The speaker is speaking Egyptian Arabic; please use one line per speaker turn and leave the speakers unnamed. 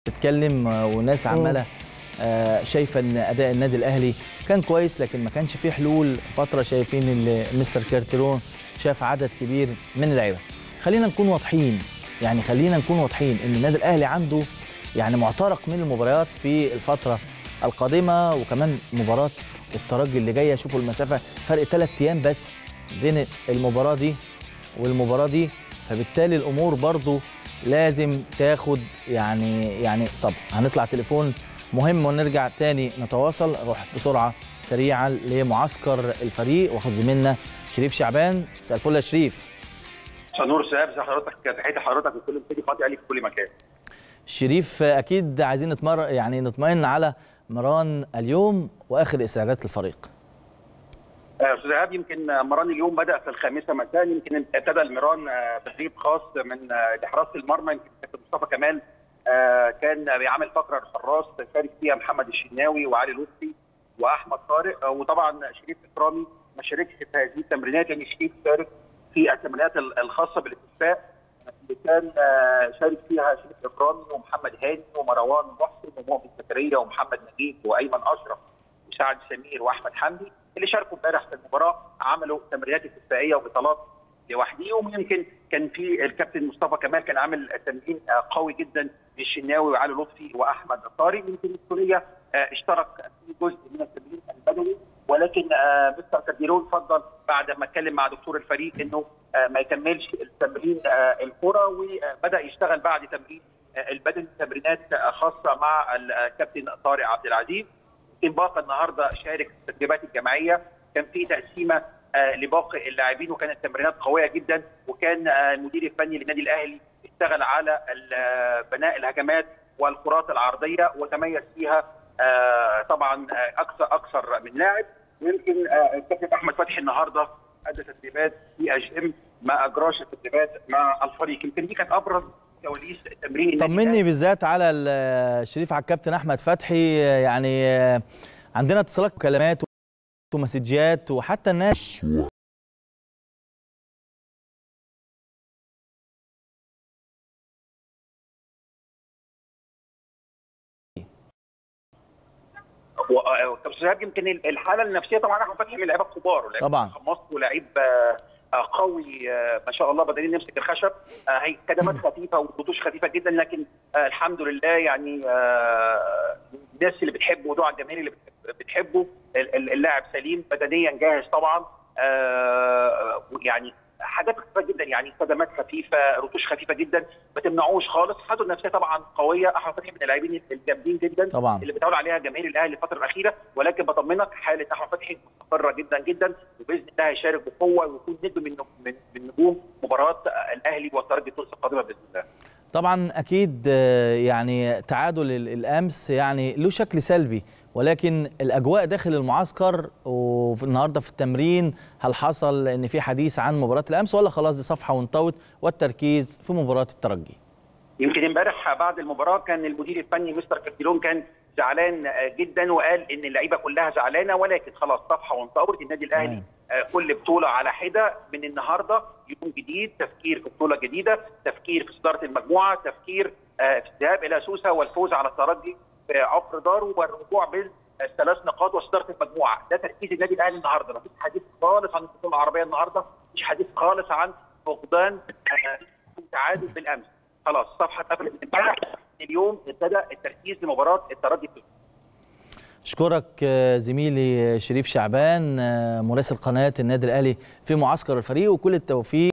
بتتكلم وناس عماله آه، شايفه ان اداء النادي الاهلي كان كويس لكن ما كانش فيه حلول فتره شايفين ان مستر كارتيرون شاف عدد كبير من اللعيبه خلينا نكون واضحين يعني خلينا نكون واضحين ان النادي الاهلي عنده يعني معترك من المباريات في الفتره القادمه وكمان مباراه الترجي اللي جايه شوفوا المسافه فرق ثلاث ايام بس بين المباراه دي والمباراه دي فبالتالي الامور برضو لازم تاخد يعني يعني طب هنطلع تليفون مهم ونرجع تاني نتواصل اروح بسرعه سريعا لمعسكر الفريق واخد زميلنا شريف شعبان مساء الفل يا شريف
مساء النور سهاب ازي حضرتك تحياتي لحضرتك وكل مشاهدي قناه عليك في كل مكان
شريف اكيد عايزين نتمر يعني نطمئن على مران اليوم واخر استعدادات الفريق
استاذ ايهاب يمكن مران اليوم بدا في الخامسه مساء يمكن ابتدى المران تدريب خاص من لحراسه المرمى يمكن كابتن مصطفى كمال كان بيعمل فقره الحراس شارك فيها محمد الشناوي وعلي لطفي واحمد طارق وطبعا شريف اكرامي ما شاركش في هذه التمرينات يعني شريف شارك في التمرينات الخاصه بالاستشفاء اللي كان شارك فيها شريف اكرامي ومحمد هاني ومروان محسن ومؤمن زكريا ومحمد نجيب وايمن اشرف وسعد سمير واحمد حمدي اللي شاركوا امبارح في المباراه عملوا تمرينات استشفائيه وبطولات لوحديهم يمكن كان في الكابتن مصطفى كمال كان عامل تمرين قوي جدا للشناوي وعلي لطفي واحمد الطارق يمكن السوريه اشترك في جزء من التمرين البدني ولكن مستر كاديرون فضل بعد ما اتكلم مع دكتور الفريق انه ما يكملش التمرين الكره وبدا يشتغل بعد تمرين البدني تمرينات خاصه مع الكابتن طارق عبد العزيز يمكن باقه النهارده شارك في التدريبات الجماعيه كان في تقسيمه آه لباقي اللاعبين وكانت تمرينات قويه جدا وكان آه المدير الفني للنادي الاهلي اشتغل على بناء الهجمات والكرات العرضيه وتميز فيها آه طبعا اكثر اكثر من لاعب ويمكن الكابتن احمد فتحي النهارده ادى تدريبات في اجم ما اجراش التدريبات مع الفريق يمكن دي كانت ابرز كواليس التمرين
طمني بالذات على شريف على الكابتن احمد فتحي يعني عندنا اتصالات وكلمات ومسجات وحتى الناس
طب شهاب يمكن الحاله النفسيه طبعا احمد فتحي من اللعيبه الكبار
طبعا
مصر ولاعيب قوي ما شاء الله بدنيا نمسك الخشب هي كدمات خفيفه وخطوش خفيفه جدا لكن الحمد لله يعني الناس اللي بتحبه ودوع الجماهير اللي بتحبه اللاعب سليم بدنيا جاهز طبعا يعني حاجات خفيفه جدا يعني صدمات خفيفه رتوش خفيفه جدا ما تمنعوش خالص حالته النفسيه طبعا قويه احمد فتحي من اللاعبين الجامدين جدا
طبعا
اللي بتعول عليها جماهير الاهلي الفتره الاخيره ولكن بطمنك حاله احمد فتحي مستقره جدا جدا وباذن الله هيشارك بقوه ويكون نجم من من نجوم مباراه الاهلي والترجي تونس القادمه باذن الله
طبعا اكيد يعني تعادل الامس يعني له شكل سلبي ولكن الاجواء داخل المعسكر والنهارده في التمرين هل حصل ان في حديث عن مباراه الامس ولا خلاص دي صفحه وانطوت والتركيز في مباراه الترجي
يمكن امبارح بعد المباراه كان المدير الفني مستر كارتيرون كان زعلان جدا وقال ان اللعيبه كلها زعلانه ولكن خلاص صفحه وانطوت النادي الاهلي كل بطوله على حده من النهارده يوم جديد تفكير في بطوله جديده تفكير في صداره المجموعه تفكير في الذهاب الى سوسه والفوز على الترجي في عقر داره والرجوع بالثلاث نقاط وصداره المجموعه ده تركيز النادي الاهلي النهارده مفيش حديث خالص عن البطوله العربيه النهارده مفيش حديث خالص عن فقدان تعادل بالامس خلاص صفحه اتقفلت امبارح اليوم ابتدى التركيز لمباراه الترجي
اشكرك زميلي شريف شعبان مراسل قناه النادي الاهلي في معسكر الفريق وكل التوفيق